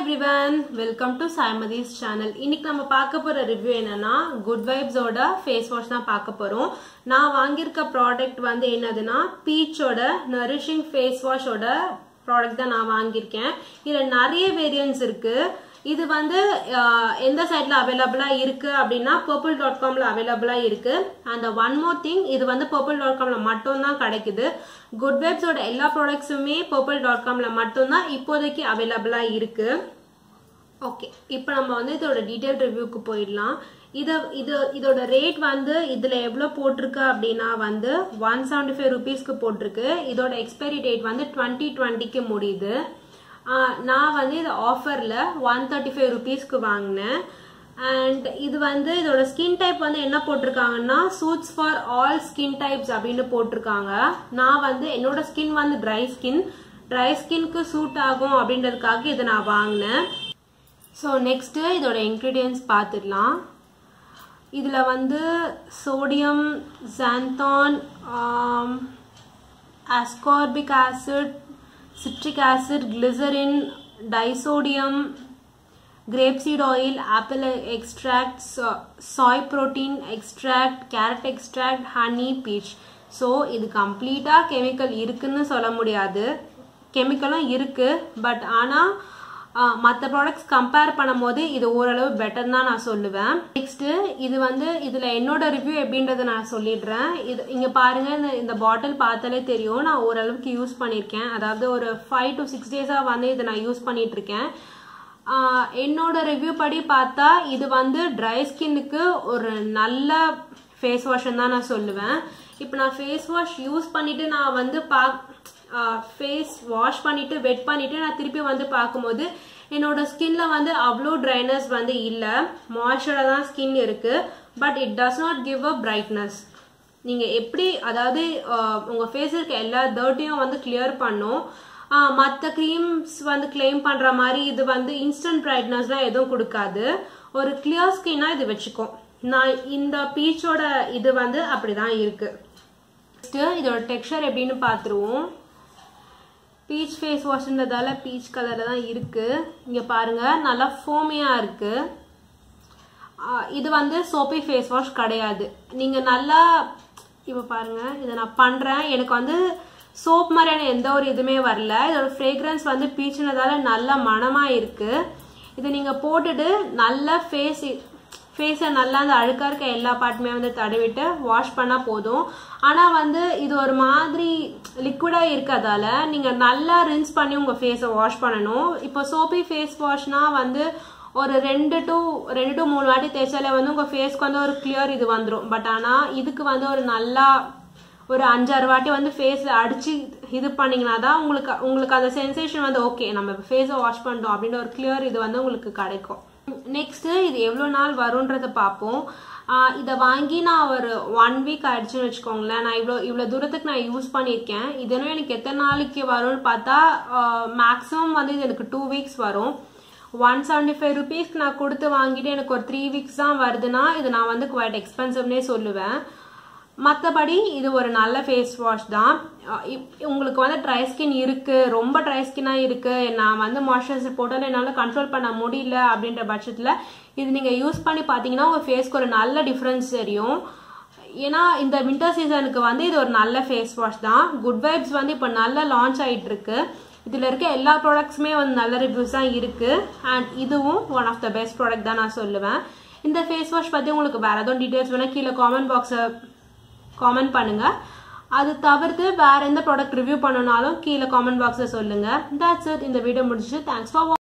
everyone welcome to Saimathi's channel இன்னைக்கு நம்ம பார்க்க போற ரிவ்யூ என்னன்னா குட் வைப்ஸோட ஃபேஸ் வாஷ் தான் பார்க்க போறோம் நான் வாங்கியிருக்க ப்ராடக்ட் வந்து என்னதுன்னா பீச்சோட நரிஷிங் ஃபேஸ் வாஷோட ப்ராடக்ட் தான் நான் வாங்கியிருக்கேன் இதில் நிறைய வேரியன்ஸ் இருக்கு இது வந்து ஆஹ், எந்த சைட்ல அவைலபிளா இருக்கு அப்படின்னா பர்பிள் டாட் காம்ல அவைலபிளா இருக்கு அந்த ஒன் மோர் திங் இது வந்து பர்பிள் டாட் காம்ல மட்டும் தான் கிடைக்குது குட் வெப்ஸோட எல்லா ப்ராடக்ட்ஸுமே பர்பிள் டாட் காம்ல மட்டும்தான் இப்போதைக்கு அவைலபிளா இருக்கு ஓகே இப்போ நம்ம வந்து இதோட டீடைல் ரிவ்யூக்கு போயிடலாம் இதை இது இதோட ரேட் வந்து இதில் எவ்வளோ போட்டிருக்கு அப்படின்னா வந்து ஒன் செவன்டி ஃபைவ் ருபீஸ்க்கு போட்டிருக்கு இதோட எக்ஸ்பைரி டேட் வந்து டுவெண்ட்டி டுவெண்ட்டிக்கு முடியுது ஆஹ் நான் வந்து இது ஆஃபரில் ஒன் தேர்ட்டி ஃபைவ் ருபீஸ்க்கு வாங்கினேன் அண்ட் இது வந்து இதோட ஸ்கின் டைப் வந்து என்ன போட்டிருக்காங்கன்னா suits for all skin types அப்படின்னு போட்டிருக்காங்க நான் வந்து என்னோட ஸ்கின் வந்து ட்ரை ஸ்கின் ட்ரை ஸ்கின்க்கு சூட் ஆகும் அப்படின்றதுக்காக இதை நான் வாங்கினேன் ஸோ நெக்ஸ்ட்டு இதோட இன்க்ரீடியன்ஸ் பார்த்துடலாம் இதில் வந்து sodium xanthan ascorbic acid citric acid glycerin disodium grapeseed oil apple extract so- soy protein extract carrot extract honey peach so இது கம்ப்ளீட்டாக கெமிக்கல் இருக்குன்னு சொல்ல முடியாது கெமிக்கலும் இருக்கு பட் ஆனால் மற்ற ப்ராடக்ட்ஸ் கம்பேர் பண்ணும்போது இது ஓரளவு பெட்டர் தான் நான் சொல்லுவேன் நெக்ஸ்ட் இது வந்து இதுல என்னோட ரிவ்யூ எப்படின்றத நான் சொல்லிடுறேன் இது இங்க பாருங்க இந்த இந்த பாட்டில் பார்த்தாலே தெரியும் நான் ஓரளவுக்கு யூஸ் பண்ணியிருக்கேன் அதாவது ஒரு ஃபைவ் டு சிக்ஸ் டேஸா வந்து இதை நான் யூஸ் பண்ணிட்டு இருக்கேன் ஆஹ் என்னோட ரிவ்யூ படி பார்த்தா இது வந்து ட்ரை ஸ்கின்னுக்கு ஒரு நல்ல ஃபேஸ் வாஷ்ன்னு தான் நான் சொல்லுவேன் இப்போ நான் ஃபேஸ் வாஷ் யூஸ் பண்ணிட்டு நான் வந்து பா ஃபேஸ் வாஷ் பண்ணிட்டு வெட் பண்ணிட்டு நான் திருப்பி வந்து பார்க்கும்போது என்னோட ஸ்கின்ல வந்து அவ்வளோ ட்ரைனஸ் வந்து இல்லை மாய்ஸ்சராக தான் ஸ்கின் இருக்கு but it does not give a brightness நீங்க எப்படி அதாவது ஆஹ், உங்க ஃபேஸ் இருக்க எல்லா டர்ட்டையும் வந்து கிளியர் பண்ணும் மற்ற க்ரீம்ஸ் வந்து கிளைம் பண்ற மாதிரி இது வந்து இன்ஸ்டன்ட் பிரைட்னஸ்லாம் எதுவும் கொடுக்காது ஒரு கிளியர் ஸ்கின்னா இது வச்சுக்கும் நான் இந்த பீச்சோட இது வந்து அப்படிதான் இருக்கு நெக்ஸ்ட் இதோட டெக்ஸ்சர் எப்படின்னு பார்த்துருவோம் பீச் ஃபேஸ் வாஷ்ன்றதால பீச் கலர்ல தான் இருக்கு இங்க பாருங்க நல்லா ஃபோமியா இருக்கு ஆஹ் இது வந்து சோப்பி ஃபேஸ் வாஷ் கிடையாது நீங்க நல்லா இப்போ பாருங்க இதை நான் பண்றேன் எனக்கு வந்து சோப் மாதிரியான எந்த ஒரு இதுவுமே வரல இதோட ஃப்ரேக்ரன்ஸ் வந்து பீச்சுனதால நல்ல மணமா இருக்கு இதை நீங்க போட்டுட்டு நல்லா ஃபேஸ் ஃபேஸை நல்லா அந்த அழுக்கா இருக்க எல்லா பார்ட்டுமே வந்து தடவிட்டு வாஷ் பண்ணா போதும் ஆனா வந்து இது ஒரு மாதிரி லிக்விடா இருக்கதால நீங்க நல்லா ரின்ஸ் பண்ணி உங்க ஃபேஸை வாஷ் பண்ணணும் இப்போ சோப்பி ஃபேஸ் வாஷ்னா வந்து ஒரு ரெண்டு டு ரெண்டு டு மூணு வாட்டி தேய்ச்சாலே வந்து உங்க ஃபேஸ்க்கு வந்து ஒரு கிளியர் இது வந்துடும் பட் ஆனா இதுக்கு வந்து ஒரு நல்லா ஒரு அஞ்சாறு வாட்டி வந்து ஃபேஸ்ல அடிச்சு இது பண்ணீங்கன்னா தான் உங்களுக்கு உங்களுக்கு அந்த சென்சேஷன் வந்து ஓகே நம்ம ஃபேஸை வாஷ் பண்ணிட்டோம் அப்படின்ற ஒரு கிளியர் இது வந்து உங்களுக்கு கிடைக்கும் நெக்ஸ்ட் இது எவ்வளோ நாள் வரும்ன்றத பார்ப்போம் ஆஹ் இதை வாங்கி நான் ஒரு ஒன் வீக் ஆயிடுச்சுன்னு வச்சுக்கோங்களேன் நான் இவ்வளோ இவ்வளோ தூரத்துக்கு நான் யூஸ் பண்ணியிருக்கேன் இதனும் எனக்கு எத்தனை நாளைக்கு வரும்னு பார்த்தா மேக்ஸிமம் வந்து இது எனக்கு டூ வீக்ஸ் வரும் ஒன் செவன்டி ஃபைவ் ருபீஸ்க்கு நான் கொடுத்து வாங்கிட்டு எனக்கு ஒரு த்ரீ வீக்ஸ் தான் வருதுன்னா இது நான் வந்து குவைட் எக்ஸ்பென்சிவ்னே சொல்லுவேன் மற்றபடி இது ஒரு நல்ல ஃபேஸ் வாஷ் தான் அஹ் இப்- உங்களுக்கு வந்து ட்ரை ஸ்கின் இருக்கு ரொம்ப ட்ரை ஸ்கின்னாக இருக்கு நான் வந்து மாய்ஸ்சரைசர் போட்டாலும் என்னால் கண்ட்ரோல் பண்ண முடியல அப்படின்ற பட்சத்தில் இது நீங்கள் யூஸ் பண்ணி பார்த்தீங்கன்னா உங்கள் ஃபேஸ்க்கு ஒரு நல்ல டிஃப்ரென்ஸ் தெரியும் ஏன்னா இந்த வின்டர் சீசனுக்கு வந்து இது ஒரு நல்ல ஃபேஸ் வாஷ் தான் குட் வைப்ஸ் வந்து இப்போ நல்ல லான்ச் ஆயிட்டு இருக்கு இதில் இருக்க எல்லா ப்ராடக்ட்ஸுமே வந்து நல்ல ரிவ்யூஸ் தான் இருக்கு அண்ட் இதுவும் one of the best product தான் நான் சொல்லுவேன் இந்த ஃபேஸ் வாஷ் பற்றி உங்களுக்கு வேற எதுவும் டீட்டெயில்ஸ் வேணால் கீழே காமெண்ட் பாக்ஸை காமெண்ட் பண்ணுங்க அது தவிர்த்து வேற எந்த ப்ராடக்ட் ரிவ்யூ பண்ணனாலும் கீழே காமெண்ட் பாக்ஸில் சொல்லுங்க தட்ஸ் இட் இந்த வீடியோ முடிச்சு தேங்க்ஸ் ஃபார்